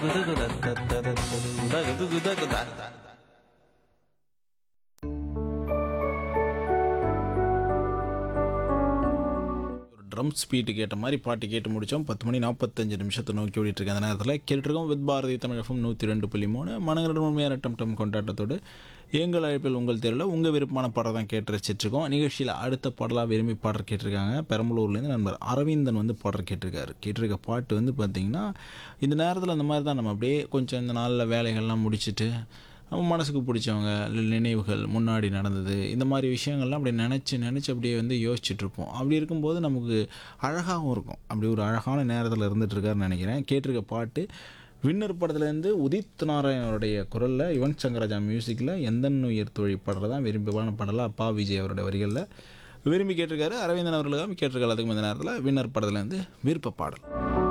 ஒரு drum speed கேட்ட மாதிரி பாட்டு கேட்டு முடித்தோம் பத்து மணி நாற்பத்தஞ்சு நிமிஷத்தை நோக்கி ஓடிட்டு இருக்க அந்த நேரத்தில் கேட்டுருக்கோம் வித் பாரதி தமிழகம் நூற்றி ரெண்டு புள்ளி மூணு மனங்களுடன் உண்மையான டம் டம் கொண்டாட்டத்தோடு எங்கள் அழைப்பில் உங்கள் தேர்வில் உங்கள் விருப்பமான பாடம் தான் கேட்டு ரசிச்சிருக்கோம் நிகழ்ச்சியில் அடுத்த பாடலாக விரும்பி பாடல் கேட்டிருக்காங்க பெரம்பலூர்லேருந்து நண்பர் அரவிந்தன் வந்து பாடல் கேட்டிருக்காரு கேட்டிருக்க பாட்டு வந்து பார்த்திங்கன்னா இந்த நேரத்தில் அந்த மாதிரி தான் நம்ம அப்படியே கொஞ்சம் இந்த நாளில் வேலைகள்லாம் முடிச்சுட்டு நம்ம மனசுக்கு பிடிச்சவங்க இல்லை நினைவுகள் முன்னாடி நடந்தது இந்த மாதிரி விஷயங்கள்லாம் அப்படி நினச்சி நினச்சி அப்படியே வந்து யோசிச்சுட்டு இருப்போம் அப்படி இருக்கும்போது நமக்கு அழகாகவும் இருக்கும் அப்படி ஒரு அழகான நேரத்தில் இருந்துட்டு இருக்காருன்னு நினைக்கிறேன் கேட்டிருக்க பாட்டு வின்னர் படத்துலேருந்து உதித் நாராயணனுடைய குரலில் யுவன் சங்கராஜா மியூசிக்கில் எந்த உயிர் தொழில் பாடல் தான் விரும்பிவான பாடலாக அப்பா விஜய் அவருடைய வரிகளில் விரும்பி கேட்டிருக்காரு அரவிந்தன் அவர்களுக்காக கேட்டிருக்காரு அதுக்கு இந்த நேரத்தில் வின்னர் படத்துலேருந்து விருப்ப பாடல்